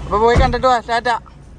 അപ്പൊ പോയി കണ്ടിട്ട് വാ ടാറ്റ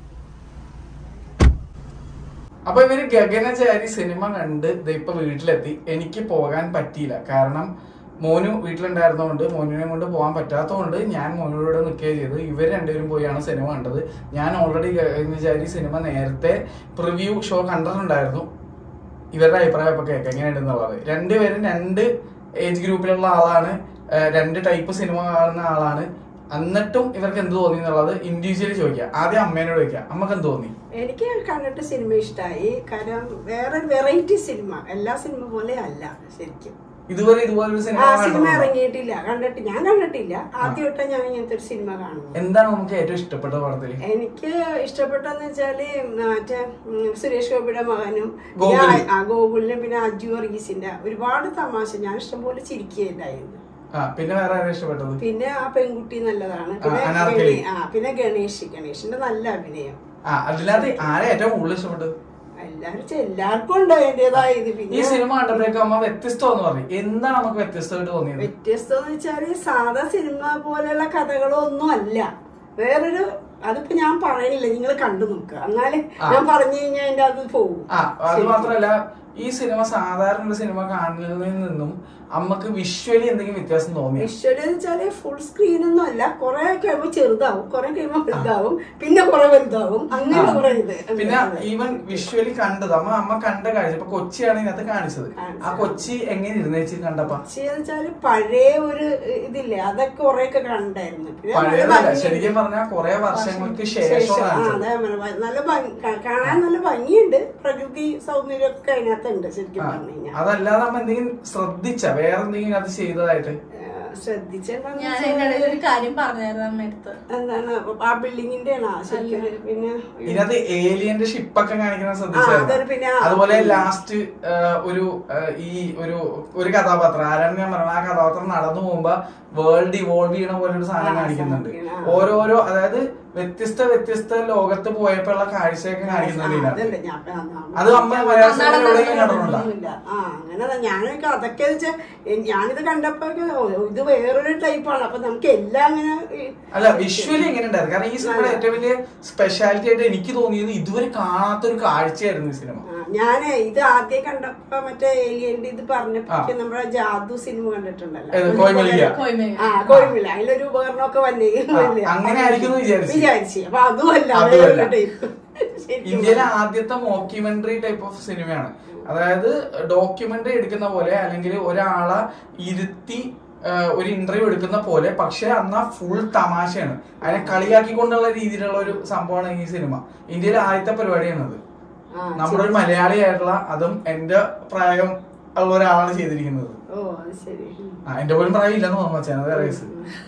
അപ്പൊ ഇവര് ഗഗനചാരി സിനിമ കണ്ട് ദേ ഇപ്പൊ വീട്ടിലെത്തി എനിക്ക് പോകാൻ പറ്റിയില്ല കാരണം മോനു വീട്ടിലുണ്ടായിരുന്നതുകൊണ്ട് മോനുവിനെ കൊണ്ട് പോകാൻ പറ്റാത്തതുകൊണ്ട് ഞാൻ മോനോട് നിൽക്കുകയും ചെയ്തു ഇവർ രണ്ടുപേരും പോയാണ് സിനിമ കണ്ടത് ഞാൻ ഓൾറെഡി ഗഗനചാരി സിനിമ നേരത്തെ പ്രിവ്യൂ ഷോ കണ്ടിട്ടുണ്ടായിരുന്നു ഇവരുടെ അഭിപ്രായം ഇപ്പൊ കേൾക്കാം എങ്ങനെയുണ്ടെന്നുള്ളത് രണ്ടുപേരും രണ്ട് ഏജ് ഗ്രൂപ്പിലുള്ള ആളാണ് ഏഹ് രണ്ട് ടൈപ്പ് സിനിമ കാണുന്ന ആളാണ് എന്നിട്ടും ഇവർക്ക് എന്ത് തോന്നി എന്നുള്ളത് ഇൻഡിവിജ്വലി ചോദിക്കാം ആദ്യം അമ്മേനോട് ചോദിക്കാം അമ്മക്ക് എന്ത് തോന്നി എനിക്ക് കണ്ടിട്ട് സിനിമ ഇഷ്ടമായി കാരണം വേറെ വെറൈറ്റി സിനിമ എല്ലാ സിനിമ പോലെ അല്ല ശരിക്കും ഇതുവരെ ഇതുപോലൊരു സിനിമ ആ സിനിമ കണ്ടിട്ടുണ്ടോ? ഇറങ്ങിയിട്ടില്ല കണ്ടിട്ട് ഞാൻ കണ്ടിട്ടില്ല ആദ്യമായിട്ടാണ് ഞാൻ ഇങ്ങനത്തെ ഒരു സിനിമ കാണുന്നത് എന്താണ് നമുക്ക് ഏറ്റവും ഇഷ്ടപ്പെട്ട പടത്തില് എനിക്ക് ഇഷ്ടപ്പെട്ടെന്ന് വെച്ചാല് മറ്റേ ഉം, സുരേഷ് ഗോപിയുടെ മകനും പിന്നെ ഗോകുല്. ആ ഗോകുലിനും പിന്നെ അജു വർഗീസിന്റെ ഒരുപാട് തമാശ ഞാൻ ഇഷ്ടംപോലെ ചിരിക്കുകയുണ്ടായിരുന്നു ആ പിന്നെ വേറെ ആരാ ഇഷ്ടപ്പെട്ടത് പിന്നെ ആ പെൺകുട്ടി നല്ലതാണ് ആ, പിന്നെ അനാർക്കലി. ഗണേ- ആ പിന്നെ ഗണേഷ് ഗണേഷിന്റെ നല്ല അഭിനയം ആ അതിനകത്ത് ആരെ ഏറ്റവും കൂടുതൽ ഇഷ്ടപ്പെട്ടത് എല്ലാരും ചെ- എല്ലാവർക്കും ഉണ്ട് അതിന്റേതായ ഇത് ഈ പിന്നെ സിനിമ കണ്ടപ്പോഴേക്കും അമ്മ വ്യത്യസ്തമെന്ന് പറഞ്ഞു എന്താണ് നമുക്ക് വ്യത്യസ്തമായിട്ട് തോന്നിയത് വ്യത്യസ്തം എന്ന് വെച്ചാല് സാധാ സിനിമ പോലെയുള്ള കഥകളൊന്നും അല്ല വേറൊരു അതിപ്പോ ഞാൻ പറയണില്ല നിങ്ങൾ കണ്ടു നോക്കുക എന്നാലേ ഞാൻ പറഞ്ഞു കഴിഞ്ഞാൽ അതിന്റെ അത് പോകും ആ അത് മാത്രമല്ല ഈ സിനിമ സാധാരണ ഒരു സിനിമ കാണുന്നതിൽ നിന്നും അമ്മക്ക് വിഷ്വലി എന്തെങ്കിലും വ്യത്യാസം തോന്നി വിഷ്വല് എന്ന് വെച്ചാല് ഫുൾ സ്ക്രീൻ ഒന്നും അല്ല കുറെ കഴിയുമ്പോൾ ചെറുതാവും കുറെ കഴിയുമ്പോൾ വലുതാവും പിന്നെ കുറെ വലുതാവും അങ്ങനെ കുറെ ഇത് പിന്നെ ഈവൻ വിഷ്വലി കണ്ടത് അമ്മ അമ്മ കണ്ട കാഴ്ച ഇപ്പൊ കൊച്ചിയാണ് ഇതിനകത്ത് കാണിച്ചത് ആ കൊച്ചി എങ്ങനെ ഇരുന്നേച്ച് കണ്ടപ്പ പക്ഷേ എന്ന് വെച്ചാല് പഴയ ഒരു ഇതില്ലേ അതൊക്കെ കുറെ ഒക്കെ കണ്ടായിരുന്നു പിന്നെ നല്ല പഴയതല്ല ഭംഗി- ശരിക്കും പറഞ്ഞാൽ കുറെ വർഷങ്ങൾക്ക് ശേഷം ശേഷം ആ, കാണിച്ചത് അതെ പറഞ്ഞെ. നല്ല ഭംഗി- കാ- കാണാൻ നല്ല ഭംഗിയുണ്ട് പ്രകൃതി സൗന്ദര്യം ഒക്കെ അതിനകത്തുണ്ട് ശരിക്കും പറഞ്ഞു കഴിഞ്ഞാൽ അതല്ലാതെ അമ്മ എന്തെങ്കിലും ശ്രദ്ധിച്ച വേറെ എന്തെങ്കിലും അത് ചെയ്തതായിട്ട് ശ്രദ്ധിച്ചെന്താന്ന് ഞാൻ വെച്ചാല് അതിന്റെ ഇടയിൽ ഒരു കാര്യം പറഞ്ഞായിരുന്നു അമ്മയടുത്ത് എന്താണ് ആ ബിൽഡിങ്ങിന്റെ ആണോ ശരിക്കും പിന്നെ ഇതിനകത്ത് ഏലിയന്റെ ഷിപ്പൊക്കെ കാണിക്കുന്ന അതൊരു ശ്രദ്ധിച്ചായിരുന്നു പിന്നെ ആ- അതുപോലെ ലാസ്റ്റ് ഒരു ആ, ഈ ഒരു ഒരു കഥാപാത്രം ആരാണ് ഞാൻ പറഞ്ഞത് ആ കഥാപാത്രം നടന്നു പോകുമ്പോ വേൾഡ് ഇവോൾവ് ചെയ്യണ പോലെ ഒരു സാധനം ആ, കാണിക്കുന്നുണ്ട് സാധനം, ആ. ഓരോരോ അതായത് വ്യത്യസ്ത വ്യത്യസ്ത ലോകത്ത് പോയപ്പോഴുള്ള കാഴ്ചയൊക്കെ കാണിക്കുന്നുണ്ട് ആ, ഇതിനകത്ത് അതല്ലേ ഞാൻ ആ, അത് അമ്മ മലയാള സിനിമയിൽ എവിടെയെങ്കിലും കണ്ടിട്ടുണ്ടോ ഒന്നുമില്ല. ആ അങ്ങനെ ഞാനൊക്കെ അതൊക്കെ വെച്ചാൽ ഞാനിത് കണ്ടപ്പോ ഇത് വേറൊരു ടൈപ്പാണ് അപ്പൊ നമുക്ക് എല്ലാം അങ്ങനെ ഈ- അല്ല വിഷ്വലി എങ്ങനെ ഉണ്ടായിരുന്നു കാരണം ഈ സിനിമയുടെ ഏറ്റവും വലിയ സ്പെഷ്യാലിറ്റി ആയിട്ട് എനിക്ക് തോന്നിയത് ഇതുവരെ കാണാത്ത ഒരു കാഴ്ചയായിരുന്നു ഈ സിനിമ ആ, ഞാനേ ഇത് ആദ്യം കണ്ടപ്പോ മറ്റേ ഏലിയന്റെ ഇത് പറഞ്ഞപ്പോ നമ്മുടെ ജാദു സിനിമ കണ്ടിട്ടുണ്ടല്ലോ ഏത്? കോയ്മലിക? കോയ്മലിക. ആ കോഴിമില്ല അതിലൊരു ഉപകരണമൊക്കെ വന്നേ അങ്ങനെ ആയിരിക്കും എന്ന് വിചാരിച്ചു. വിചാരിച്ചു അപ്പൊ അതുമല്ല അതുമല്ല. വേറൊരു ടൈപ്പ് ശരിക്കും ഇന്ത്യയിലെ ആദ്യത്തെ മോക്യുമെന്ററി ടൈപ്പ് ഓഫ് സിനിമയാണ് അതായത് ഡോക്യുമെന്ററി എടുക്കുന്ന പോലെ അല്ലെങ്കിൽ ഒരാളെ ഇരുത്തി ആ, ഒരു ഇന്റർവ്യൂ എടുക്കുന്ന പോലെ പക്ഷെ അന്നാ ഫുൾ തമാശയാണ് അതിനെ കളിയാക്കിക്കൊണ്ടുള്ള രീതിയിലുള്ള ഒരു സംഭവമാണ് ഈ സിനിമ ഇന്ത്യയിലെ ആദ്യത്തെ പരിപാടിയാണത് ആ, നമ്മുടെ ഒരു മലയാളിയായിട്ടുള്ള അതും എന്റെ പ്രായം ഉള്ള ഒരാളാണ് ചെയ്തിരിക്കുന്നത് ഓ അത് ശരി ഉം. ആ എന്റെ പോലും പ്രായം ഇല്ലെന്ന് തോന്നുന്നു മച്ചാൻ അത് വയസ്സ്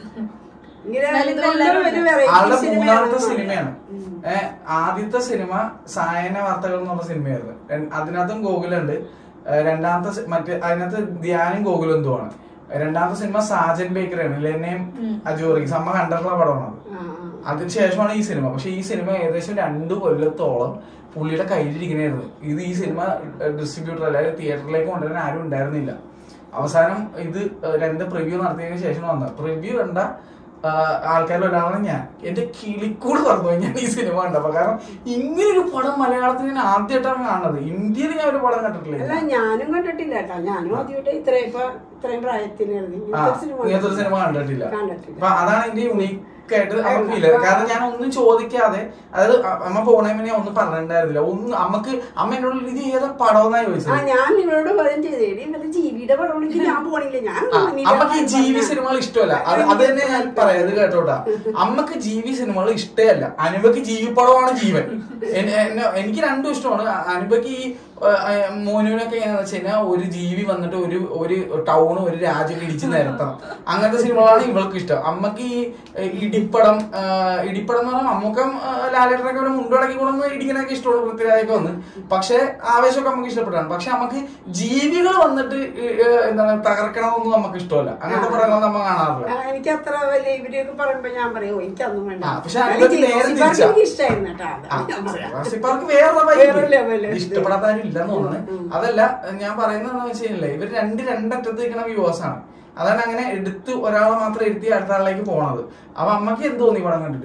ഇങ്ങനെ എന്നാലും എന്തുകൊണ്ടും എല്ലാവരും ഒരു variety ആളുടെ സിനിമയാണെന്ന് മൂന്നാമത്തെ പറയാം. സിനിമയാണ് ഉം. ഏഹ് ആദ്യത്തെ സിനിമ സായന വാർത്തകൾ എന്ന് പറഞ്ഞ സിനിമയായിരുന്നു ര- അതിനകത്തും ഗോകുലുണ്ട് ഏഹ് രണ്ടാമത്തെ സി- മറ്റേ അതിനകത്ത് ധ്യാനും ഗോകുലന്തുമാണ് രണ്ടാമത്തെ സിനിമ സാജൻ ബേക്കറാണ് ലെന്നയും അജോറിക്സ് അമ്മ കണ്ടിട്ടുള്ള പടമാണ് അത് ആ, ആ. അതിനുശേഷമാണ് ഈ സിനിമ പക്ഷെ ഈ സിനിമ ഏകദേശം രണ്ടു കൊല്ലത്തോളം പുള്ളിയുടെ കയ്യിലിരിക്കണായിരുന്നു ഇത് ഈ സിനിമ ഡിസ്ട്രിബ്യൂട്ടർ അല്ലാതെ തിയേറ്ററിലേക്ക് കൊണ്ടുവരാൻ ആരും ഉണ്ടായിരുന്നില്ല അവസാനം ഇത് ഏഹ് രണ്ട് പ്രിവ്യൂ നടത്തിയതിനു ശേഷം വന്നത് പ്രിവ്യൂ കണ്ട ആഹ് ആൾക്കാരിൽ ഒരാളാണ് ഞാൻ എന്റെ കിളിക്കൂട് പറഞ്ഞു പോയി ഞാൻ ഈ സിനിമ കണ്ടപ്പോ കാരണം ഇങ്ങനെ ഒരു പടം മലയാളത്തിൽ ഞാൻ ആദ്യമായിട്ടാണ് കാണുന്നത് ഇന്ത്യയിൽ ഞാൻ ഒരു പടം കണ്ടിട്ടില്ല അല്ല ഞാനും കണ്ടിട്ടില്ല കേട്ടോ ഞാനും ആദ്യമായിട്ട് ഇത്രയും ഇപ്പൊ ഇത്രയും പ്രായത്തിലാണ് ആ ഇങ്ങനത്തെ ഒരു സിനിമ കണ്ടിട്ടില്ല കണ്ടിട്ടില്ല അപ്പൊ അതാണ് എന്റെ യുണീക്ക് ആയിട്ട് നമുക്ക് ഫീൽ കാരണം ഞാൻ ഒന്നും ചോദിക്കാതെ അതായത് അ- അമ്മ പോണേ മുന്നേ ഒന്നും പറഞ്ഞിട്ടുണ്ടായിരുന്നില്ല ഒന്നും അമ്മക്ക് അമ്മ എന്നോട് ഇത് ഏതാ പടം എന്നാ ആ ചോദിച്ചത് ഞാൻ നിങ്ങളോട് പറയും ചെയ്തേ ഇവരുടെ ജീവിയുടെ പടമാണെങ്കിൽ ഞാൻ പോണില്ല ഞാൻ ആ, അമ്മക്ക് ഈ ജീവി സിനിമകൾ ഇഷ്ടമല്ല അത് അത് തന്നെ ഞാൻ പറയാം ഇത് കേട്ടോട്ടാ അമ്മക്ക് ജീവി സിനിമകൾ ഇഷ്ടമല്ല അനുപക്ക് ജീവിപ്പടമാണ് ജീവൻ എന്നെ- എന്നെ- എനിക്ക് രണ്ടും ഇഷ്ടമാണ് അ- അനുപക്ക് ഈ ആ, ആ, മോനുവിനൊക്കെ എങ്ങനെയാന്ന് വെച്ച് കഴിഞ്ഞാൽ ഒരു ജീവി വന്നിട്ട് ഒരു ഒരു ടൗൺ ഒരു രാജ്യം ഇടിച്ചു നിരത്തണം അങ്ങനത്തെ സിനിമകളാണ് ഇവൾക്ക് ഇഷ്ടം അമ്മക്ക് ഈ ഏ, ഇടിപ്പടം ആ, ഇടിപ്പടം എന്ന് പറഞ്ഞാൽ അമ്മക്കും ലാലേട്ടനൊക്കെ ഒരു മുണ്ടുടക്കി കൊണ്ടൊന്ന് ഇടിക്കാനൊക്കെ ഇഷ്ടമുള്ള പൃഥ്വിരാജൊക്കെ വന്ന് പക്ഷെ ആവേശമൊക്കെ നമുക്ക് ഇഷ്ടപ്പെട്ടാണ് പക്ഷെ നമുക്ക് ജീവികൾ വന്നിട്ട് ഈ, ഏ, എന്താണ് തകർക്കണമെന്നൊന്നും നമുക്ക് ഇഷ്ടമല്ല അങ്ങനത്തെ പടങ്ങളൊന്നും നമ്മൾ കാണാറില്ല ആ, എനിക്ക് അത്ര വലിയ ഇവരെയൊക്കെ പറയുമ്പോ ഞാൻ പറയും "ഓ, എനിക്കൊന്നും വേണ്ട ആ, പക്ഷെ അതിനകത്ത് എനിക്ക് നേരെ ജോസിപ്പാർക്ക് തിരിച്ചാ. എനിക്ക് ഇഷ്ടമായിരുന്നു കേട്ടോ അത്. ആ, ഞാൻ പറയാം. ജുറാസിക് വേറെ വേറെ level. ഇഷ്ടപ്പെടാത്ത ആരും ഇല്ലെന്ന് തോന്നുന്നു അതല്ല ഞാൻ പറയുന്നത് വെച്ച് കഴിഞ്ഞാൽ ഇവർ രണ്ട് രണ്ടറ്റത്ത് നിൽക്കുന്ന വ്യൂവേഴ്സ് ആണ് അതാണ് അങ്ങനെ എടുത്ത് ഒരാളെ മാത്രം ഇരുത്തി അടുത്ത ആളിലേക്ക് പോണത് അപ്പൊ അമ്മക്ക് എന്ത് തോന്നി പടം കണ്ടിട്ട്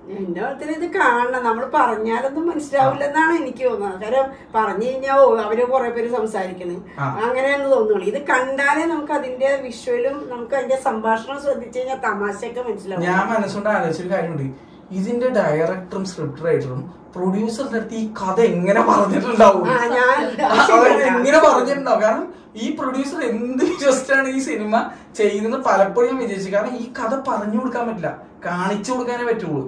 എന്റെ മതത്തിൽ ഇത് കാണണം നമ്മൾ പറഞ്ഞാലൊന്നും മനസ്സിലാവില്ലെന്നാണ് എനിക്ക് തോന്നുന്നത് കാരണം പറഞ്ഞു കഴിഞ്ഞാൽ ഓ അവര് കുറെ പേര് സംസാരിക്കണ് ആ. അങ്ങനെയെന്ന് തോന്നുള്ളൂ ഇത് കണ്ടാലേ നമുക്ക് അതിന്റെ വിഷ്വലും നമുക്ക് അതിന്റെ സംഭാഷണം ശ്രദ്ധിച്ചു കഴിഞ്ഞാൽ തമാശയൊക്കെ മനസ്സിലാവും ഞാൻ മനസ്സുകൊണ്ട് ആലോചിച്ചൊരു കാര്യമുണ്ട് ഇതിന്റെ ഡയറക്ടറും സ്ക്രിപ്റ്റ് റൈറ്ററും പ്രൊഡ്യൂസറിന്റെ അടുത്ത് ഈ കഥ എങ്ങനെ പറഞ്ഞിട്ടുണ്ടാവും ആ, ഞാൻ അവർ എങ്ങനെ പറഞ്ഞിട്ടുണ്ടാവും കാരണം ഈ പ്രൊഡ്യൂസർ എന്ത് വിശ്വസിച്ചാണ് ഈ സിനിമ ചെയ്യുന്നത് പലപ്പോഴും ഞാൻ വിജയിച്ചു കാരണം ഈ കഥ പറഞ്ഞു കൊടുക്കാൻ പറ്റില്ല കാണിച്ചു കൊടുക്കാനേ പറ്റുള്ളൂ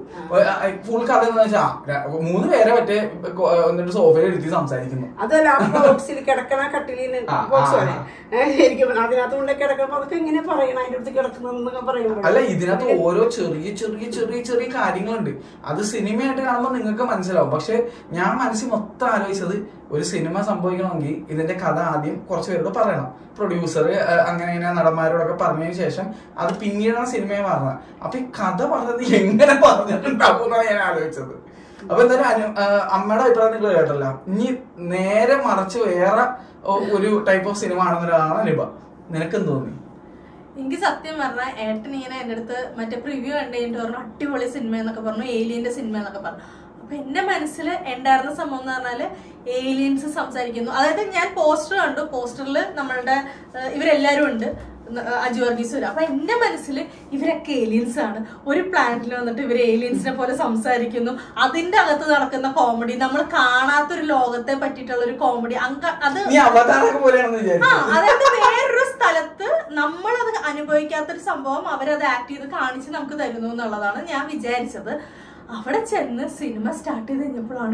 ഫുൾ കഥ എന്താ വെച്ചാൽ മൂന്ന് പേരെ മറ്റേ കൊ- എന്നിട്ട് സോഫയിൽ ഇരുത്തി സംസാരിക്കുന്നു അതല്ല ആ ബോക്സിൽ കിടക്കണ കട്ടിലിന് ആ, ബോക്സ് ആ, പോലെ ശരിക്കും അതിനകത്ത് കൊണ്ട് കിടക്കുമ്പോ അതൊക്കെ എങ്ങനെ പറയണം അതിന്റെ അടുത്ത് കിടക്കുന്നതെന്നൊക്കെ പറയുമ്പോൾ അല്ല ഇതിനകത്ത് ഓരോ ചെറിയ ചെറിയ ചെറിയ ചെറിയ കാര്യങ്ങളുണ്ട് അത് സിനിമയായിട്ട് കാണുമ്പോൾ നിങ്ങൾക്ക് മനസ്സിലാവും പക്ഷെ ഞാൻ മനസ്സിൽ മൊത്തം ആലോചിച്ചത് ഒരു സിനിമ സംഭവിക്കണമെങ്കിൽ ഇതിന്റെ കഥ ആദ്യം കുറച്ച് പേരോട് പറയണം പ്രൊഡ്യൂസർ അങ്ങനെ ഇങ്ങനെ നടന്മാരോടൊക്കെ പറഞ്ഞതിന് ശേഷം അത് പിന്നീടാണ് സിനിമയെ മാറുന്നത് അപ്പൊ ഈ കഥ പറഞ്ഞത് എങ്ങനെ പറഞ്ഞിട്ടുണ്ടാവും എന്നാണ് ഞാൻ ആലോചിച്ചത് അപ്പൊ എന്തായാലും അനു ആ, അമ്മയുടെ അഭിപ്രായം നിങ്ങൾ കേട്ടല്ല ഇനി നേരെ മറിച്ച് വേറെ ഒ- ഒരു ടൈപ്പ് ഓഫ് സിനിമ ആണെന്നൊരാളാണ് അനുഭവ നിനക്കെന്ത് തോന്നി എനിക്ക് സത്യം പറഞ്ഞാൽ ഏട്ടൻ ഇങ്ങനെ എൻ്റെ അടുത്ത് മറ്റേ പ്രിവ്യൂ കണ്ടു കഴിഞ്ഞിട്ട് പറഞ്ഞു അടിപൊളി സിനിമ എന്നൊക്കെ പറഞ്ഞു ഏലിയന്റെ സിനിമ എന്നൊക്കെ പറഞ്ഞു അപ്പൊ എന്റെ മനസ്സിൽ ഉണ്ടായിരുന്ന സംഭവം എന്ന് പറഞ്ഞാല് ഏലിയൻസ് സംസാരിക്കുന്നു അതായത് ഞാൻ പോസ്റ്റർ കണ്ടു പോസ്റ്ററിൽ നമ്മളുടെ ഏഹ്, ഇവരെല്ലാരും ഉണ്ട് ന- ഏഹ്, അജു വർഗീസ് വരും അപ്പൊ എന്റെ മനസ്സിൽ ഇവരൊക്കെ ഏലിയൻസ് ആണ് ഒരു പ്ലാനറ്റിൽ വന്നിട്ട് ഇവർ ഏലിയൻസിനെ പോലെ സംസാരിക്കുന്നു അതിന്റെ അകത്ത് നടക്കുന്ന കോമഡി നമ്മൾ കാണാത്തൊരു ലോകത്തെ പറ്റിയിട്ടുള്ള ഒരു കോമഡി അത് നീ അവതാരൊക്കെ പോലെയാണെന്ന് ആ വിചാരിച്ചു അതായത് വേറൊരു സ്ഥലത്ത് നമ്മളത് അനുഭവിക്കാത്തൊരു സംഭവം അവരത് ആക്ട് ചെയ്ത് കാണിച്ച് നമുക്ക് തരുന്നു എന്നുള്ളതാണ് ഞാൻ വിചാരിച്ചത് അവിടെ ചെന്ന് സിനിമ സ്റ്റാർട്ട് ചെയ്ത് കഴിഞ്ഞപ്പോഴാണ്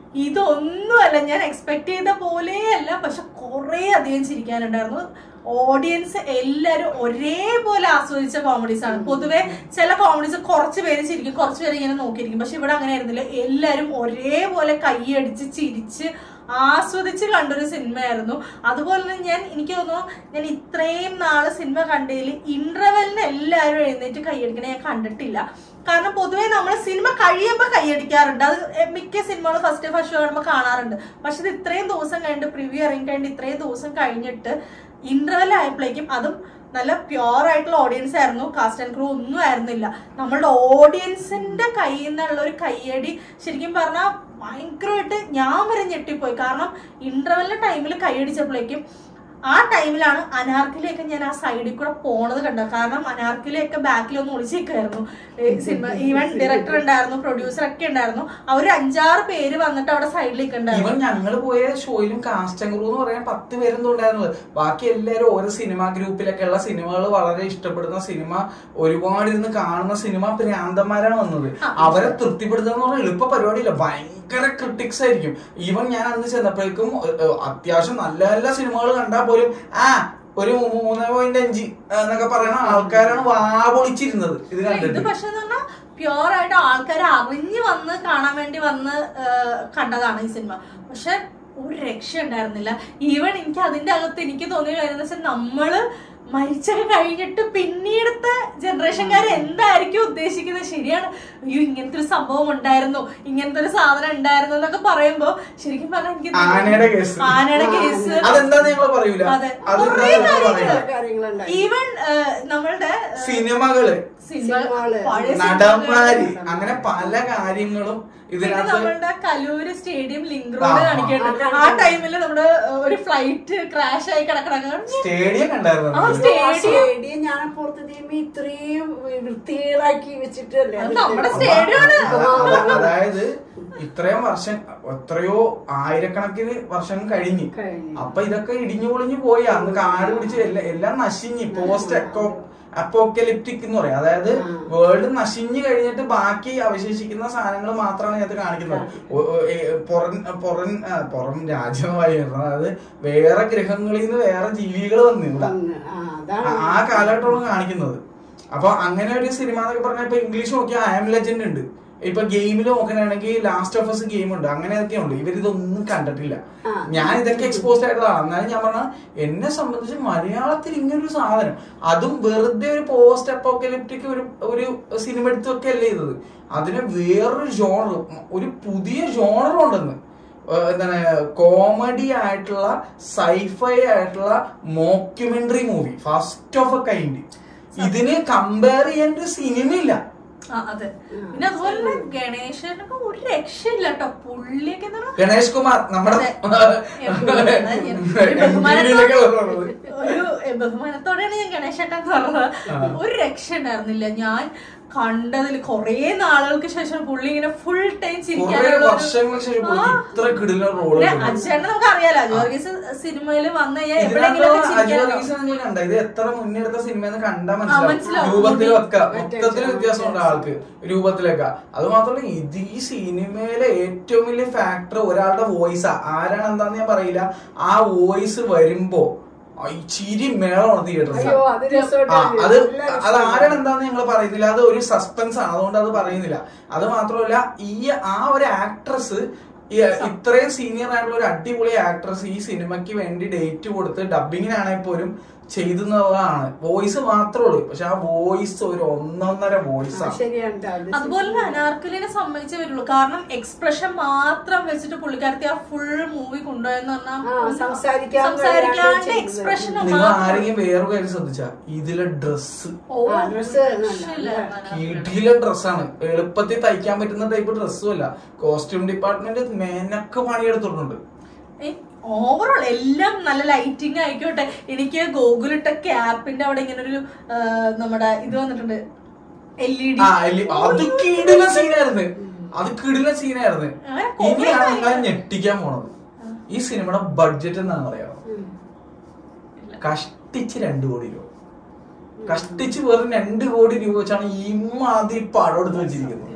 ഇതൊന്നുമല്ല ഞാൻ എക്സ്പെക്ട് ചെയ്ത പോലെയല്ല പക്ഷെ കുറേ അധികം ചിരിക്കാനുണ്ടായിരുന്നു ഓഡിയൻസ് എല്ലാവരും ഒരേപോലെ ആസ്വദിച്ച കോമഡീസ് ആണ് പൊതുവെ ചില കോമഡീസ് കുറച്ച് പേര് ചിരിക്കും കുറച്ച് പേര് ഇങ്ങനെ നോക്കിയിരിക്കും പക്ഷെ ഇവിടെ അങ്ങനെ ആയിരുന്നില്ല എല്ലാവരും ഒരേപോലെ കൈയടിച്ച് ചിരിച്ച് ആസ്വദിച്ച് കണ്ടൊരു സിനിമയായിരുന്നു അതുപോലെ തന്നെ ഞാൻ എനിക്ക് തോന്നുന്നു ഞാൻ ഇത്രയും നാള് സിനിമ കണ്ടതിൽ ഇന്റർവെലിന് എല്ലാവരും എഴുന്നേറ്റ് കൈയടിക്കണ ഞാൻ കണ്ടിട്ടില്ല കാരണം പൊതുവേ നമ്മൾ സിനിമ കഴിയുമ്പോൾ കൈയടിക്കാറുണ്ട് അത് മിക്ക സിനിമകളും ഫസ്റ്റ് ഫസ്റ്റ് ഷോ കാണുമ്പോൾ കാണാറുണ്ട് പക്ഷെ ഇത് ഇത്രയും ദിവസം കഴിഞ്ഞിട്ട് പ്രിവ്യൂ ഇറങ്ങി കഴിഞ്ഞിട്ട് ഇത്രയും ദിവസം കഴിഞ്ഞിട്ട് ഇന്റർവെൽ ആയപ്പോഴേക്കും അതും നല്ല പ്യുവർ ആയിട്ടുള്ള ഓഡിയൻസ് ആയിരുന്നു കാസ്റ്റ് ആൻഡ് ക്രൂ ഒന്നും ആയിരുന്നില്ല നമ്മളുടെ ഓഡിയൻസിന്റെ കയ്യിൽ നിന്നുള്ള ഒരു കയ്യടി ശരിക്കും പറഞ്ഞാൽ ഭയങ്കരമായിട്ട് ഞാൻ വരെ ഞെട്ടിപ്പോയി കാരണം ഇന്റർവെല്ലിന്റെ ടൈമിൽ കൈയടിച്ചപ്പോഴേക്കും ആ ടൈമിലാണ് അനാർക്കിലേക്ക് ഞാൻ ആ സൈഡിൽ കൂടെ പോണത് കണ്ടത് കാരണം അനാർക്കിലേക്ക് ബാക്കിൽ ഒന്ന് ഒളിച്ചിരിക്കായിരുന്നു സിനിമ ഈവൻ ഡയറക്ടർ ഉണ്ടായിരുന്നു പ്രൊഡ്യൂസർ ഒക്കെ ഉണ്ടായിരുന്നു അവർ അഞ്ചാറ് പേര് വന്നിട്ട് അവിടെ സൈഡിലേക്ക് ഉണ്ടായിരുന്നു ഇവൻ ഞങ്ങൾ പോയ ഷോയിലും കാസ്റ്റ് ക്രൂ എന്ന് പറയാൻ പത്ത് പേരെന്തോ ഉണ്ടായിരുന്നത് ബാക്കി എല്ലാവരും ഓരോ സിനിമ ഗ്രൂപ്പിലൊക്കെ ഉള്ള സിനിമകൾ വളരെ ഇഷ്ടപ്പെടുന്ന സിനിമ ഒരുപാട് ഇരുന്ന് കാണുന്ന സിനിമ ഭ്രാന്തന്മാരാണ് വന്നത് അവരെ തൃപ്തിപ്പെടുത്തുക എന്ന് പറഞ്ഞാൽ എളുപ്പ പരിപാടിയില്ല ഭയങ്കര ക്രിട്ടിക്സ് ആയിരിക്കും ഈവൻ ഞാൻ അന്ന് ചെന്നപ്പോഴേക്കും ഏഹ്, ഏഹ്, അത്യാവശ്യം നല്ല നല്ല സിനിമകൾ കണ്ടാൽ പോലും ആ ഒരു മൂ- മൂന്ന് പോയിന്റ് അഞ്ച് എന്നൊക്കെ പറയുന്ന ആൾക്കാരാണ് വാപൊളിച്ചിരുന്നത് ഇത് ഇത് കണ്ടിട്ട് പക്ഷെ എന്ന് പറഞ്ഞാൽ പ്യുവർ ആയിട്ട് ആൾക്കാർ അറിഞ്ഞു വന്ന് കാണാൻ വേണ്ടി വന്ന് ആ, കണ്ടതാണ് ഈ സിനിമ പക്ഷെ ഒരു രക്ഷ ഉണ്ടായിരുന്നില്ല ഈവൻ എനിക്ക് അതിന്റെ അകത്ത് എനിക്ക് തോന്നിയ കാര്യം എന്ന് വെച്ചാൽ നമ്മള് മരിച്ചൊക്കെ കഴിഞ്ഞിട്ട് പിന്നീടത്തെ ജനറേഷൻകാർ എന്തായിരിക്കും ഉദ്ദേശിക്കുന്നത് ശരിയാണ് അയ്യോ ഇങ്ങനത്തെ ഒരു സംഭവം ഉണ്ടായിരുന്നു ഇങ്ങനത്തെ ഒരു സാധനം ഉണ്ടായിരുന്നു എന്നൊക്കെ പറയുമ്പോ ശരിക്കും പറഞ്ഞാൽ എനിക്ക് ആനയുടെ കേസ്. ആനയുടെ കേസ് അതെന്താന്ന് ഞങ്ങൾ പറയൂല അതെ. അതെന്താന്ന് കുറേ ഞങ്ങൾ കാര്യങ്ങള്. പറയില്ല കാര്യങ്ങളുണ്ടായി ഈവൻ നമ്മളുടെ ആ, സിനിമകള് സിനിമ സിനിമകള്. പഴയ നടന്മാര് സിനിമകള് അങ്ങനെ പല കാര്യങ്ങളും പിന്നെ ഇതിനകത്ത് നമ്മളുടെ കലൂര് സ്റ്റേഡിയം ലിങ്ക് ആ, റോഡ് ആ. കാണിക്കുന്നുണ്ട് ആ, ആ ടൈമിൽ നമ്മുടെ ഏഹ്, ഒരു ഫ്ലൈറ്റ് ക്രാഷ് ആയി കിടക്കണം സ്റ്റേഡിയം കണ്ടായിരുന്നു ആ, നമ്മള്. സ്റ്റേഡിയം. സ്റ്റേഡിയം ഞാൻ പുറത്ത് തീരുമ്പോ ഇത്രയും വൃത്തികേടാക്കി വെച്ചിട്ടല്ലേ അത് നമ്മുടെ അപ്പൊ സ്റ്റേഡിയം ആണ്. അത- അത- അതായത് ഇത്രയും വർഷം എത്രയോ ആയിരക്കണക്കിന് വർഷം കഴിഞ്ഞ് കഴിഞ്ഞ്. അപ്പൊ ഇതൊക്കെ ഇടിഞ്ഞു പൊളിഞ്ഞു പോയി അന്ന് കാട് പിടിച്ച് എല്ലാം എല്ലാം നശിഞ്ഞ് പോസ്റ്റ് എക്കോ അപ്പോക്കലിപ്റ്റിക് എന്ന് പറയും അതായത് ആ. വേൾഡ് നശിഞ്ഞു കഴിഞ്ഞിട്ട് ബാക്കി അവശേഷിക്കുന്ന സാധനങ്ങൾ മാത്രമാണ് ഇതിനകത്ത് കാണിക്കുന്നത് ഒ- ഒ- ഏ- പുറം പുറം ആ, പുറം രാജ്യമായി വരുന്നത് അതായത് വേറെ ഗ്രഹങ്ങളിൽ നിന്ന് വേറെ ജീവികൾ വന്ന് ഇവിടെ വന്ന്. ആ, ആ- അതാണ് ആ കാലഘട്ടമാണ് കാണിക്കുന്നത് അപ്പൊ അങ്ങനെ ഒരു സിനിമ എന്നൊക്കെ പറഞ്ഞാൽ ഇപ്പൊ ഇംഗ്ലീഷ് നോക്കിയാൽ ഐ എം ലെജൻഡ് ഉണ്ട് ഇപ്പൊ ഗെയിമിൽ നോക്കുകയാണെങ്കിൽ ലാസ്റ്റ് ഓഫ് എസ് ഗെയിം ഉണ്ട് അങ്ങനെയൊക്കെ ഉണ്ട് ഇവരിതൊന്നും കണ്ടിട്ടില്ല ആ. ഞാൻ ഇതൊക്കെ എക്സ്പോസ്ഡ് ആയിട്ടുള്ളതാണ് എന്നാലും ഞാൻ പറഞ്ഞ എന്നെ സംബന്ധിച്ച് മലയാളത്തിൽ ഇങ്ങനൊരു സാധനം അതും വെറുതെ ഒരു പോസ്റ്റ് അപ്പോക്കലിപ്റ്റിക് ഒരു ഒരു സിനിമ എടുത്ത് വെക്കല്ലേ ചെയ്തത് അതിന് വേറൊരു ജോണർ ഒരു പുതിയ ജോണർ ഉണ്ടെന്ന് ഏഹ് എന്താണ് കോമഡി ആയിട്ടുള്ള സൈഫൈ ആയിട്ടുള്ള mockumentary movie first of a kind ഇതിന് കമ്പയർ ചെയ്യാൻ ഒരു സിനിമ ഇല്ല ആ, അതെ പിന്നെ അതുപോലെ തന്നെ ഗണേശനൊക്കെ ഒരു രക്ഷയില്ല കേട്ടോ പുള്ളിയൊക്കെ എന്ന് പറഞ്ഞാ ഗണേഷ് കുമാർ നമ്മുടെ അതെ. ഒരു ഇന്ത്യയിലൊക്കെ ഉള്ളത്. ഒരു ബഹുമാനത്തോടെയാണ് ഞാൻ ഗണേശേട്ടൻ പറഞ്ഞത് ഒരു രക്ഷ ഉണ്ടായിരുന്നില്ല ഞാൻ കണ്ടതിൽ കൊറേ നാളുകൾക്ക് ശേഷം പുള്ളി ഇങ്ങനെ ഫുൾ ടൈം കുറേ വർഷങ്ങൾക്ക് ശേഷം പുള്ളിക്ക് ഇത്ര കിടിലൻ റോള് അച്ഛനെ നമുക്ക് അറിയാലോ ജോർഗീസ് സിനിമയിൽ വന്നു കഴിഞ്ഞാൽ ഇതിനകത്ത് എവിടെയെങ്കിലും അജു വർഗീസ് നിങ്ങൾ കണ്ട ഇത് എത്ര മുന്നേ എടുത്ത സിനിമയെന്ന് കണ്ടാ മനസ്സിലാവും മനസ്സിലാവും. രൂപത്തിലൊക്കെ മൊത്തത്തിൽ വ്യത്യാസമുണ്ട് ആൾക്ക് രൂപത്തിലൊക്കെ അത് മാത്രമല്ല ഇത് ഈ സിനിമയിലെ ഏറ്റവും വലിയ ഫാക്ടർ ഒരാളുടെ വോയിസാ ആരാണ് എന്താന്ന് ഞാൻ പറയില്ല ആ വോയിസ് വരുമ്പോ ആ ഈ ചിരി മേളമാണ് തിയേറ്ററിൽ അയ്യോ അത് ആ രസമായിട്ടാണ് അത് നല്ല അത് രസമാണ്. ആരാണ് എന്താന്ന് ഞങ്ങൾ പറയുന്നില്ല അത് ഒരു സസ്പെൻസ് ആണ് അതുകൊണ്ട് അത് പറയുന്നില്ല അത് മാത്രമല്ല ഈ ആ ഒരു ആക്ട്രസ് ഇത്രയും സീനിയർ ആയിട്ടുള്ള ഒരു അടിപൊളി ആക്ട്രസ് ഈ സിനിമയ്ക്ക് വേണ്ടി ഡേറ്റ് കൊടുത്ത് ഡബിങ്ങിനാണെങ്കിൽ പോലും ചെയ്തുന്നതാണ് വോയിസ് മാത്രമേ ഉള്ളൂ പക്ഷെ ആ വോയിസ് ഒരു ഒന്നൊന്നര വോയിസ് ആ, ആണ് ശരിയാണ് ട്ടോ. അത് അതുപോലെ തന്നെ അനാർക്കലിനെ സമ്മതിച്ചേ വരുള്ളൂ കാരണം എക്സ്പ്രഷൻ മാത്രം വെച്ചിട്ട് പുള്ളിക്കാരത്തി ആ ഫുൾ മൂവി കൊണ്ടുപോയെന്ന് ആ, പറഞ്ഞാൽ സംസാരിക്കാൻ സംസാരിക്കാണ്ട് വയ്യാണ്ട് എക്സ്പ്രഷൻ നിങ്ങൾ ആരെങ്കിലും വേറെ കാര്യം ശ്രദ്ധിച്ചാ ഇതിലെ ഡ്രസ്സ് ആ, dress നല്ല, കിടിലെ ഡ്രസ്സാണ് എളുപ്പത്തിൽ തയ്ക്കാൻ പറ്റുന്ന ടൈപ്പ് ഡ്രസ്സും അല്ല കോസ്റ്റ്യൂം ഡിപ്പാർട്ട്മെന്റ് മേനൊക്കെ പണിയെടുത്തിട്ടുണ്ട് ഓവറോൾ എല്ലാം നല്ല ലൈറ്റിംഗ് ആയിക്കോട്ടെ എനിക്ക് ഗോകുലിട്ട ക്യാപ്പിന്റെ അവിടെ ഇങ്ങനെ ഒരു ആ, നമ്മുടെ ഇത് വന്നിട്ടുണ്ട് എൽ ഇ ഡി ആ എല്ലി- അത് കിടില സീനായിരുന്നു അത് കിടില സീനായിരുന്നു അങ്ങനെ ഇനിയാണ് നിങ്ങളെ ഞെട്ടിക്കാൻ പോണത് ഈ സിനിമയുടെ ബഡ്ജറ്റ് എന്താണെന്ന് അറിയാമോ കഷ്ടിച്ച് രണ്ടു കോടി രൂപ കഷ്ടിച്ച് വെറും രണ്ട് കോടി രൂപ വെച്ചാണ് ഇമാതിരി പടം എടുത്ത് വെച്ചിരിക്കുന്നത്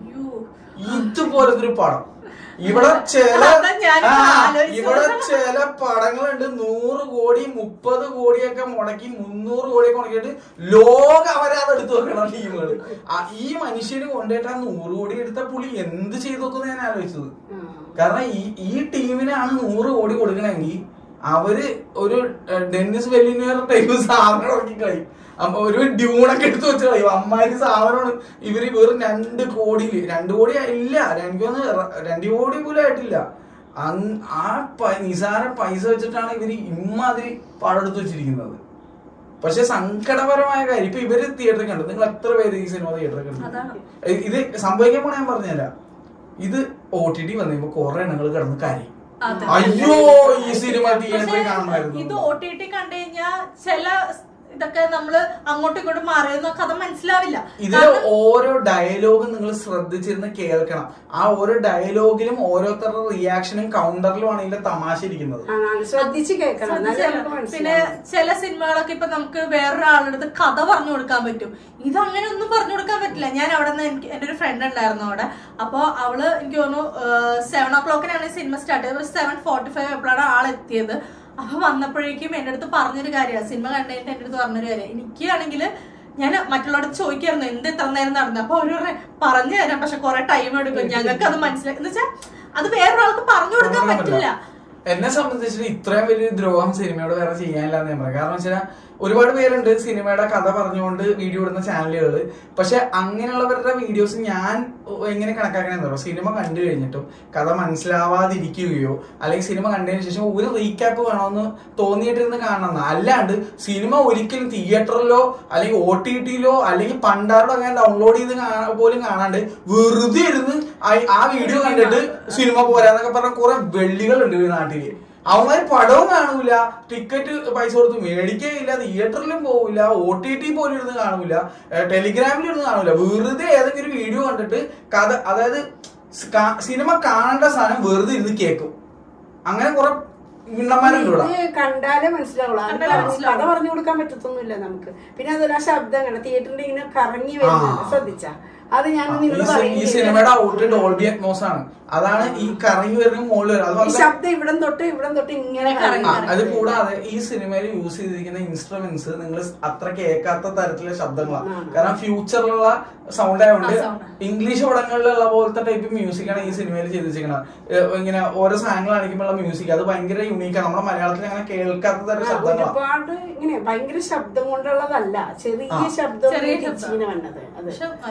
ഇതുപോലത്തെ ഒരു പടം ഇവിടെ ചില അതാ ഞാനിപ്പോ ആ, ആലോചിച്ചത്. ഇവിടെ ചില പടങ്ങളുണ്ട് നൂറ് കോടി മുപ്പത് കോടിയൊക്കെ മുടക്കി മുന്നൂറ് കോടിയൊക്കെ മുടക്കിയിട്ട് ലോക അവരാത് എടുത്തു വെക്കണം ടീമുകൾ ഈ മനുഷ്യന് കൊണ്ടുപോയിട്ട് ആ നൂറ് കോടി എടുത്ത പുള്ളി എന്ത് ചെയ്തു നോക്കുന്ന ഞാൻ ആലോചിച്ചത് കാരണം ഈ ഈ ടീമിനാണ് നൂറ് കോടി കൊടുക്കണമെങ്കിൽ അവര് ഒരു ഏഹ്, ഡെന്നിസ് വെല്ലിനിയർ ടൈപ്പ് സാധനം ഇറക്കി കളയും അപ്പൊ ഒരു ഡ്യൂണൊക്കെ എടുത്ത് വെച്ച് കളയും അമ്മാതിരി സാധനമാണ് ഇവര് വെറും രണ്ട് കോടിയില് രണ്ട് കോടി ഇല്ല എനിക്കൊന്ന് രണ്ട് കോടി പോലും ആയിട്ടില്ല അങ്- ആ പ- നിസാര പൈസ വെച്ചിട്ടാണ് ഇവര് ഇമ്മാതിരി പടം എടുത്ത് വെച്ചിരിക്കുന്നത് പക്ഷെ സങ്കടപരമായ കാര്യം ഇപ്പൊ ഇവര് തിയേറ്ററിൽ കണ്ടു നിങ്ങൾ എത്ര പേര് ഈ സിനിമ തിയേറ്ററിൽ കണ്ടു അതാണ്. ഏ, ഇത് സംഭവിക്കാൻ പോണ ഞാൻ പറഞ്ഞുതരാം ഇത് ഒ ടി ടി വന്നപ്പോ കുറെ എണ്ണങ്ങൾ കിടന്ന് കരയും അതെ. അയ്യോ ഈ സിനിമ പക്ഷേ തിയേറ്ററിൽ ഇത് കാണണമായിരുന്നു ഒ ടി ടി കണ്ടു കഴിഞ്ഞാൽ ചില ഇതൊക്കെ നമ്മള് അങ്ങോട്ടും ഇങ്ങോട്ടും മാറിയെന്നോ കഥ മനസ്സിലാവില്ല ഇതിലെ ഓരോ ഡയലോഗും നിങ്ങൾ ശ്രദ്ധിച്ചിരുന്ന് കേൾക്കണം ആ ഓരോ ഡയലോഗിലും ഓരോരുത്തരുടെ റിയാക്ഷനും കൗണ്ടറിലും ആണ് ഇതിന്റെ തമാശ ഇരിക്കുന്നത് ശ്രദ്ധിച്ച് കേൾക്കണം എന്നാലേ ശ്രദ്ധിച്ചാലോ? നമുക്ക് പിന്നെ മനസ്സിലാവും ചില സിനിമകളൊക്കെ ഇപ്പൊ നമുക്ക് വേറൊരാളുടെ കഥ പറഞ്ഞു കൊടുക്കാൻ പറ്റും ഇത് അങ്ങനെ ഒന്നും പറഞ്ഞു കൊടുക്കാൻ പറ്റില്ല ഞാൻ അവിടെ നിന്ന് എനിക്ക് എന്റെ ഒരു ഫ്രണ്ട് ഉണ്ടായിരുന്നു അവിടെ അപ്പൊ അവള് എനിക്ക് തോന്നുന്നു സെവൻ ഓ ക്ലോക്കിനാണ് ഈ സിനിമ സ്റ്റാർട്ട് ചെയ്തത് സെവൻ ഫോർട്ടി ഫൈവ് എപ്പോഴാണ് ആൾ എത്തിയത് അപ്പൊ വന്നപ്പോഴേക്കും എന്റെ അടുത്ത് പറഞ്ഞൊരു കാര്യമാണ് സിനിമ കണ്ടതിന്റെ എന്റെ അടുത്ത് പറഞ്ഞൊരു കാര്യം എനിക്കാണെങ്കിൽ ഞാൻ മറ്റുള്ളവരോട് ചോദിക്കായിരുന്നു എന്ത് എത്ര നേരം നടന്നത് അപ്പൊ അവര് പറഞ്ഞു, പറഞ്ഞു തരാം പക്ഷെ കുറെ ടൈം എടുക്കും ഞങ്ങൾക്ക് അത് മനസ്സിലാക്കി എന്ന് വെച്ചാൽ അത് വേറൊരാൾക്ക് പറഞ്ഞു കൊടുക്കാൻ പറ്റില്ല എന്നെ സംബന്ധിച്ചിട്ട് ഇത്രയും വലിയ ദ്രോഹം സിനിമയോട് വേറെ ചെയ്യാനില്ലാന്ന് ഞാൻ പറയാം കാരണം വെച്ചാൽ ഒരുപാട് പേരുണ്ട് സിനിമയുടെ കഥ പറഞ്ഞുകൊണ്ട് വീഡിയോ ഇടുന്ന ചാനലുകൾ പക്ഷെ അങ്ങനെയുള്ളവരുടെ വീഡിയോസ് ഞാൻ എങ്ങനെ കണക്കാക്കണമെന്ന് പറയുക സിനിമ കണ്ടു കഴിഞ്ഞിട്ടും കഥ മനസ്സിലാവാതിരിക്കുകയോ അല്ലെങ്കിൽ സിനിമ കണ്ടതിന് ശേഷം ഒരു റീക്യാപ്പ് വേണമെന്ന് തോന്നിയിട്ടിരുന്ന് കാണണം അല്ലാണ്ട് സിനിമ ഒരിക്കലും തിയേറ്ററിലോ അല്ലെങ്കിൽ ഒ ടി ടിയിലോ അല്ലെങ്കിൽ പണ്ടാരോ അങ്ങനെ ഡൗൺലോഡ് ചെയ്ത് കാണാ- പോലും കാണാണ്ട് വെറുതെ ഇരുന്ന് ആ- ആ വീഡിയോ കണ്ടിട്ട് സിനിമ പോരാന്നൊക്കെ പറഞ്ഞ കുറെ വെള്ളികളുണ്ട് ഈ നാട്ടില് അവന്മാര് പടവും കാണൂല ടിക്കറ്റ് പൈസ കൊടുത്ത് മേടിക്കുകയില്ല തിയേറ്ററിലും പോവില്ല ഒ ടി ടി പോലും ഇരുന്ന് കാണൂല ഏഹ് ടെലിഗ്രാമിൽ ഇരുന്ന് കാണൂല വെറുതെ ഏതെങ്കിലും ഒരു വീഡിയോ കണ്ടിട്ട് കഥ അതായത് സ് കാ- സിനിമ കാണേണ്ട സാധനം വെറുതെ ഇരുന്ന് കേൾക്കും അങ്ങനെ കുറെ മിണ്ടന്മാരുണ്ട് ഇവിടെ ഇത് കണ്ടാലേ മനസ്സിലാവുള്ളൂ അത് കണ്ടാലേ പറഞ്ഞ് മനസ്സിലാവൂ. കഥ പറഞ്ഞു കൊടുക്കാൻ പറ്റത്തൊന്നുമില്ല നമുക്ക് പിന്നെ അതുപോലെ ആ ശബ്ദം കണ്ട തിയേറ്ററിന്റെ ഇങ്ങനെ കറങ്ങി വരുന്നത് ആ. ശ്രദ്ധിച്ച അത് ഞാൻ ഈ നിങ്ങളോട് സി- ഈ സിനിമയുടെ ഔട്ട് ഡോൾബി അറ്റ്മോസ് ആണ് അതാണ് ഈ കറങ്ങി വരുന്ന മുകളിൽ വരും അത് ഈ മാത്രമല്ല ശബ്ദം ഇവിടം തൊട്ട് ഇവിടം തൊട്ട് ഇങ്ങനെ കറങ്ങി ആ, കറങ്ങി അത് കൂടാതെ ഈ സിനിമയിൽ യൂസ് ചെയ്തിരിക്കുന്ന ഇൻസ്ട്രുമെന്റ്സ് നിങ്ങൾ അത്ര കേൾക്കാത്ത തരത്തിലുള്ള ശബ്ദങ്ങളാണ് ആണ്. കാരണം ഫ്യൂച്ചറിലുള്ള സൗണ്ട് ആയതുകൊണ്ട് ആ, sound. ഇംഗ്ലീഷ് പടങ്ങളിലുള്ള പോലത്തെ ടൈപ്പ് മ്യൂസിക് ആണ് ഈ സിനിമയിൽ ചെയ്തിരിക്കുന്നത് ഇങ്ങനെ ഓരോ സാധനങ്ങൾ കാണിക്കുമ്പോഴുള്ള മ്യൂസിക് അത് ഭയങ്കര യൂണീക്കാണ് നമ്മുടെ മലയാളത്തിൽ അങ്ങനെ കേൾക്കാത്ത തരം ആ, ശബ്ദങ്ങളാണ് ഒരുപാട് ഇങ്ങനെ ഭയങ്കര ശബ്ദം കൊണ്ടുള്ളതല്ല ചെറിയ ആ. ശബ്ദം ചെറിയ ഇങ്ങനെ ശബ്ദം. വന്നത് അത് പക്ഷെ നല്ല ഞാൻ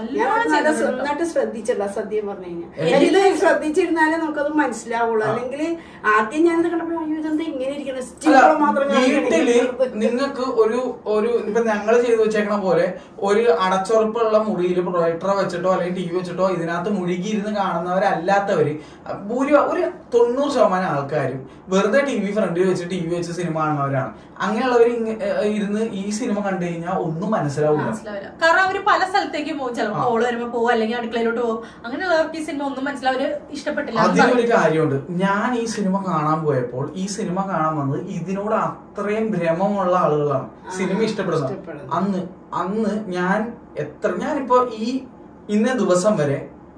നല്ല ചെയ്തിട്ടുണ്ട്. നന്നായിട്ട് ശ്രദ്ധിച്ചില്ല സത്യം പറഞ്ഞു കഴിഞ്ഞാൽ എനിക്ക് ഇത് ശ്രദ്ധിച്ചിരുന്നാലേ നമുക്കത് മനസ്സിലാവുള്ളൂ അല്ലെങ്കിൽ ആദ്യം ഞാനിത് കണ്ടപ്പോൾ അയ്യോ ഇതെന്താ ഇങ്ങനെ ഇരിക്കണം അല്ല, സ്റ്റിക്കർ മാത്രം വീട്ടില് കാണിക്കുന്നത്. നിങ്ങൾക്ക് ഒരു ഒരു ഇപ്പൊ ഞങ്ങൾ ചെയ്തു വെച്ചേക്കണ പോലെ ഒരു അടച്ചുറപ്പുള്ള മുറിയിൽ പ്രൊജക്ടറോ വെച്ചിട്ടോ അല്ലെങ്കിൽ ടി വി വെച്ചിട്ടോ ഇതിനകത്ത് മുഴുകിയിരുന്ന് കാണുന്നവരല്ലാത്തവര് ഭൂരി ഒരു തൊണ്ണൂറ് ശതമാനം ആൾക്കാരും വെറുതെ ടി വി ഫ്രണ്ടിൽ വെച്ച് ടി വി വെച്ച് സിനിമ കാണുന്നവരാണ് അങ്ങനെയുള്ളവർ ഇരുന്ന് ഈ സിനിമ കണ്ടു കഴിഞ്ഞാൽ ഒന്നും മനസ്സിലാവില്ല മനസ്സിലാവില്ല കാരണം അവര് പല സ്ഥലത്തേക്ക് പോകും ചിലപ്പോൾ ആ. കോള് വരുമ്പോ പോകും അല്ലെങ്കിൽ അടുക്കളയിലോട്ട് പോകും അങ്ങനെയുള്ളവർക്ക് ഈ സിനിമ ഒന്നും മനസ്സിലാവും അവര് ഇഷ്ടപ്പെട്ടില്ല എന്ന് അതിലൊരു പറയും. കാര്യമുണ്ട് ഞാൻ ഈ സിനിമ കാണാൻ പോയപ്പോൾ ഈ സിനിമ കാണാൻ വന്നത് ഇതിനോട് അത്രയും ഭ്രമമുള്ള ആളുകളാണ് സിനിമ ഇഷ്ടപ്പെടുന്നത് ഇഷ്ടപ്പെടുന്നത്. അന്ന് അന്ന് ഞാൻ എത്ര ഞാനിപ്പോ ഈ ഇന്ന ദിവസം വരെ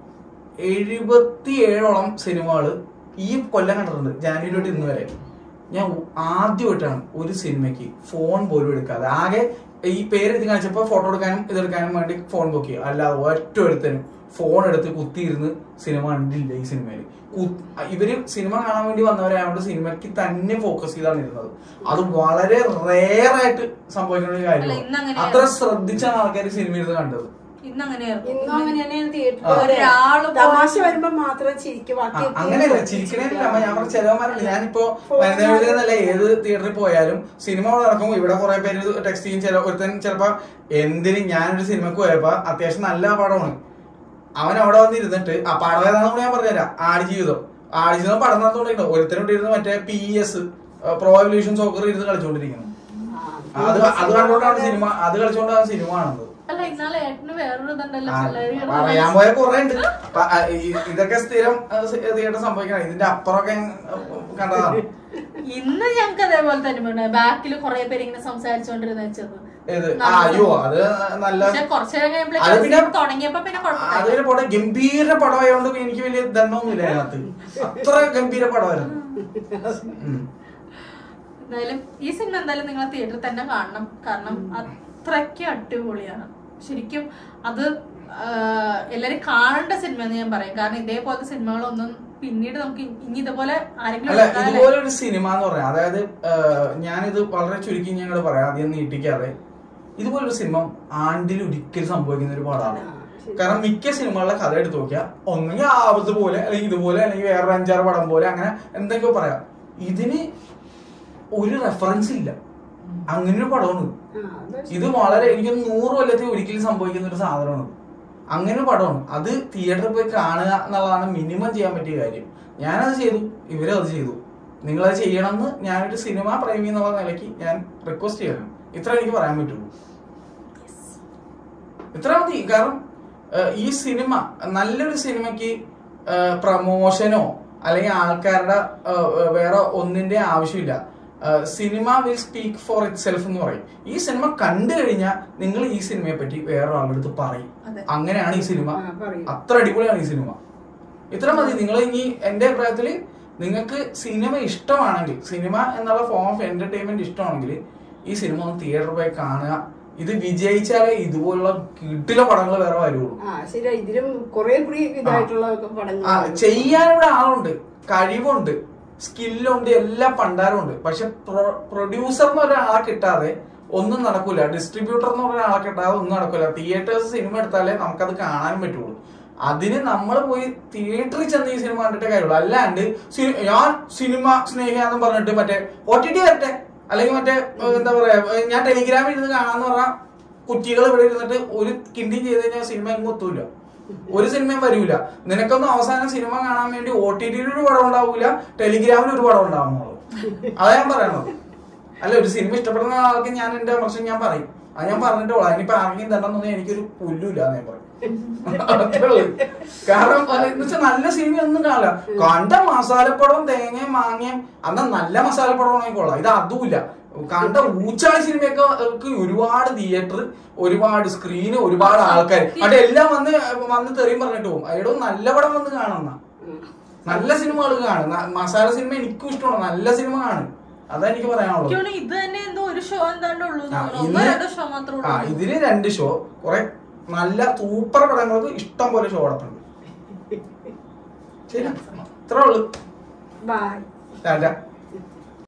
എഴുപത്തിയേഴോളം സിനിമകൾ ഈ കൊല്ലം കണ്ടിട്ടുണ്ട് ജാനുവരി തൊട്ട് ഇന്ന് വരെ ഞാൻ ആദ്യമായിട്ടാണ് ഒരു സിനിമയ്ക്ക് ഫോൺ പോലും എടുക്കാതെ ആകെ ഈ പേര് ഇത് കാണിച്ചപ്പോ ഫോട്ടോ എടുക്കാനും ഇതെടുക്കാനും വേണ്ടി ഫോൺ ബുക്ക് ചെയ്യുക അല്ലാതെ ഒറ്റ ഒരുത്തനും ഫോൺ എടുത്ത് കുത്തിയിരുന്ന് സിനിമ കണ്ടില്ല ഈ സിനിമയിൽ ഇവര് സിനിമ കാണാൻ വേണ്ടി വന്നവരായതുകൊണ്ട് സിനിമയ്ക്ക് തന്നെ ഫോക്കസ് ചെയ്താണ് ഇരുന്നത് അത് വളരെ റെയർ ആയിട്ട് സംഭവിക്കുന്ന ഒരു അല്ല, ഇന്ന് കാര്യമാണ് അങ്ങനെയാണ്. അത്ര ശ്രദ്ധിച്ചാണ് ആൾക്കാർ സിനിമ ഇരുന്ന് കണ്ടത് ഇന്ന് അങ്ങനെയായിരുന്നു ഇന്നും അങ്ങനെ തന്നെയാണ് ആ. തിയേറ്ററിൽ ഒരാള് തമാശ വരുമ്പോ മാത്രം ചിരിക്കും ആ, ബാക്കിയൊക്കെ അങ്ങനെയല്ല ചിരിക്കണേലില്ല അമ്മ ഞാൻ പറഞ്ഞ ചിലവന്മാരുണ്ട് ഞാനിപ്പോ ഫോൺ വനിതകളിലെന്നല്ല ഏത് തിയേറ്ററിൽ പോയാലും സിനിമ നടക്കുമ്പോൾ ഇവിടെ കുറെ പേര് ടെക്സ്റ്റ് ചെയ്യും ചില ഒരുത്തൻ ചിലപ്പോ എന്തിന് ഞാനൊരു സിനിമക്ക് പോയപ്പോ അത്യാവശ്യം നല്ല പടമാണ് അവൻ അവിടെ വന്നിരുന്നിട്ട് ആ പടം ഏതാണെന്ന് കൂടി ഞാൻ പറഞ്ഞുതരാം ആടുജീവിതം ആടുജീവിതം പടം നടന്നുകൊണ്ടിരിക്കുന്നു ഒരുത്തനോട് ഇരുന്ന് മറ്റേ P S pro evolution soccer ഇരുന്ന് കളിച്ചുകൊണ്ടിരിക്കുന്നു അത് അത് കണ്ടുകൊണ്ടാണ് സിനിമ അത് കളിച്ചുകൊണ്ടാണ് സിനിമ കാണുന്നത് അല്ല ഇന്നാളെ ഏട്ടന് വേറൊരു ഇതുണ്ടല്ലോ ആ, പിള്ളേര് പറയാൻ പോയ കുറെ ഉണ്ട് പ- ആ, ഈ- ഇതൊക്കെ സ്ഥിരം തിയേറ്റർ സംഭവിക്കണം ഇതിന്റെ അപ്പുറമൊക്കെ ഞാൻ, ആ, കണ്ടതാണ് ഇന്ന് ഞങ്ങൾക്ക് അതേപോലെ തന്നെ ബാക്കിൽ കുറെ പേര് ഇങ്ങനെ സംസാരിച്ചോണ്ടിരുന്ന വെച്ചത് ഏത് ആ അയ്യോ അത് നല്ല പക്ഷെ കുറച്ചു നേരം അത് കഴിയുമ്പോഴേക്കും പിന്നെ തുടങ്ങിയപ്പോ പിന്നെ അത് കുഴപ്പമില്ല പിന്നെ പടം ഗംഭീര പടമായതുകൊണ്ട് എനിക്ക് വലിയ ദണ്ണമൊന്നുമില്ല അതിനകത്ത് അത്ര ഗംഭീര പടമായിരുന്നു ഉം. എന്തായാലും ഈ സിനിമ എന്തായാലും നിങ്ങൾ തിയേറ്ററിൽ തന്നെ കാണണം കാരണം അത്രയ്ക്ക് അടിപൊളിയാണ് ശരിക്കും അത് ആഹ്, എല്ലാരും കാണേണ്ട സിനിമ എന്ന് ഞാൻ പറയും കാരണം ഇതേപോലത്തെ സിനിമകളൊന്നും പിന്നീട് നമുക്ക് ഇനി ഇതുപോലെ ആരെങ്കിലും അല്ല എടുത്താലേ- ഇതുപോലെ ഒരു സിനിമ എന്ന് പറയാം അതായത് ഏഹ്, ഞാനിത് വളരെ ചുരുക്കി ഞങ്ങൾ പറയാം അധികം നീട്ടിക്കാതെ ഇതുപോലൊരു സിനിമ ആണ്ടിൽ ഒരിക്കലും സംഭവിക്കുന്ന ഒരു പാടാണ് കാരണം മിക്ക സിനിമകളുടെ കഥ എടുത്ത് നോക്കിയാൽ ഒന്നെങ്കിൽ ആവത്ത് പോലെ അല്ലെങ്കിൽ ഇതുപോലെ അല്ലെങ്കിൽ വേറൊരു അഞ്ചാറ് പടം പോലെ അങ്ങനെ എന്തൊക്കെയോ പറയാം ഇതിന് ഒരു റെഫറൻസ് ഇല്ല അങ്ങനെ ഒരു പടമാണ് ഇത് വളരെ എനിക്ക് നൂറ് കൊല്ലത്തിൽ ഒരിക്കലും സംഭവിക്കുന്ന ഒരു സാധനമാണ് അങ്ങനെ ഒരു പടമാണ് അത് തിയേറ്ററിൽ പോയി കാണുക എന്നുള്ളതാണ് മിനിമം ചെയ്യാൻ പറ്റിയ കാര്യം ഞാനത് ചെയ്തു ഇവരത് ചെയ്തു നിങ്ങളത് ചെയ്യണമെന്ന് ഞാനൊരു സിനിമ പ്രേമി എന്നുള്ള നിലയ്ക്ക് ഞാൻ റിക്വസ്റ്റ് ചെയ്യണം ഇത്ര എനിക്ക് പറയാൻ പറ്റുള്ളൂ ഇത്ര മതി കാരണം ഏഹ്, ഈ സിനിമ നല്ലൊരു സിനിമയ്ക്ക് പ്രമോഷനോ അല്ലെങ്കിൽ ആൾക്കാരുടെ ഏഹ്, ഏഹ്, വേറെ ഒന്നിന്റെ ആവശ്യമില്ല cinema will speak for itself എന്ന് പറയും ഈ സിനിമ കണ്ടു കഴിഞ്ഞാൽ നിങ്ങൾ ഈ സിനിമയെ പറ്റി വേറെ ആളുടെ അടുത്ത് പറയും അതെ. അങ്ങനെയാണ് ഈ സിനിമ ആ, പറയും. അത്ര അടിപൊളിയാണ് ഈ സിനിമ ഇത്ര മതി നിങ്ങൾ ഇനി എന്റെ അഭിപ്രായത്തിൽ നിങ്ങൾക്ക് സിനിമ ഇഷ്ടമാണെങ്കിൽ സിനിമ എന്നുള്ള ഫോം ഓഫ് എന്റർടൈൻമെന്റ് ഇഷ്ടമാണെങ്കിൽ ഈ സിനിമ ഒന്ന് തിയേറ്ററിൽ പോയി കാണുക ഇത് വിജയിച്ചാലേ ഇതുപോലുള്ള കിട്ടില പടങ്ങൾ വേറെ വരുള്ളൂ ആ ശരി ഇതിലും കുറെ കൂടി ഇതായിട്ടുള്ള ആ പടങ്ങൾ ചെയ്യാനിവിടെ ആളുണ്ട് കഴിവുണ്ട് സ്കില്ലുണ്ട് എല്ലാ പണ്ടാരമുണ്ട് പക്ഷെ പ്രൊഡ്യൂസർ എന്ന് ഒരാളെ കിട്ടാതെ ഒന്നും നടക്കൂല ഡിസ്ട്രിബ്യൂട്ടർ എന്ന് പറഞ്ഞ ആളെ കിട്ടാതെ ഒന്നും നടക്കൂല തിയേറ്റേഴ്സ് സിനിമ എടുത്താലേ നമുക്കത് കാണാൻ പറ്റുള്ളൂ അതിന് നമ്മൾ പോയി തിയേറ്ററിൽ ചെന്ന് ഈ സിനിമ കണ്ടിട്ടേ കാര്യമുള്ളൂ അല്ലാണ്ട് സി- ഞാൻ സിനിമ സ്നേഹിയാന്ന് പറഞ്ഞിട്ട് മറ്റേ ഒ ടി ടി വരട്ടെ അല്ലെങ്കിൽ മറ്റേ ഏഹ്, എന്താ പറയാ ഏഹ്, ഞാൻ ടെലിഗ്രാമിൽ ഇരുന്ന് കാണാന്ന് പറഞ്ഞാൽ കുറ്റികൾ ഇവിടെ ഇരുന്നിട്ട് ഒരു കിണ്ടിയും ചെയ്ത് കഴിഞ്ഞാൽ സിനിമ എങ്ങും എത്തൂല ഒരു സിനിമയും വരൂല നിനക്കൊന്നും അവസാനം സിനിമ കാണാൻ വേണ്ടി ഒ ടി ടിയിൽ ഒരു പടം ഉണ്ടാവൂല ടെലിഗ്രാമിൽ ഒരു പടം ഉണ്ടാവുന്നുള്ളൂ അതാ ഞാൻ പറയണത് അല്ല ഒരു സിനിമ ഇഷ്ടപ്പെടുന്ന ആൾക്ക് ഞാൻ എന്റെ പ്രശ്നം ഞാൻ പറയും അത് ഞാൻ പറഞ്ഞിട്ടുള്ളൂ അതിനിപ്പോ ആർക്കും തണ്ടെന്നൊന്നും എനിക്കൊരു പുല്ലുമില്ല എന്ന് ഞാൻ പറയും അത്രേ ഉള്ളൂ. കാരണം എന്ന് വെച്ചാൽ നല്ല സിനിമ ഒന്നും കാണില്ല കണ്ട മസാലപ്പടവും തേങ്ങയും മാങ്ങയും അന്ന് നല്ല മസാലപ്പടമാണെങ്കിൽ കൊള്ളാം ഇത് അതുമില്ല കണ്ട ഊച്ചാളി സിനിമയൊക്കെ ഒക്കെ ഒരുപാട് തിയേറ്റർ ഒരുപാട് സ്ക്രീന് ഒരുപാട് ആൾക്കാർ അവിടെ എല്ലാം വന്ന് വന്ന് തെറിയും പറഞ്ഞിട്ട് പോകും അയ്യോ നല്ല പടം വന്ന് കാണുന്ന നല്ല സിനിമകൾ കാണും ന- മസാല സിനിമ എനിക്കും ഇഷ്ടമാണ് നല്ല സിനിമ കാണും അതാ എനിക്ക് പറയാനുള്ളത് എനിക്ക് തോന്നുന്നു ഇത് തന്നെ എന്തോ ഒരു ഷോ എന്താണ്ട് ഉള്ളൂ ആ, ഒന്നോ ഇന്ന് രണ്ടോ ഷോ മാത്രമേ ആ ഉള്ളൂ ഇതിന് രണ്ട് ഷോ കുറെ നല്ല സൂപ്പർ പടങ്ങൾക്ക് ഇഷ്ടം പോലെ ഷോ നടത്തുന്നുണ്ട് ശരി ഇത്രേ ഉള്ളു ബൈ ടാറ്റ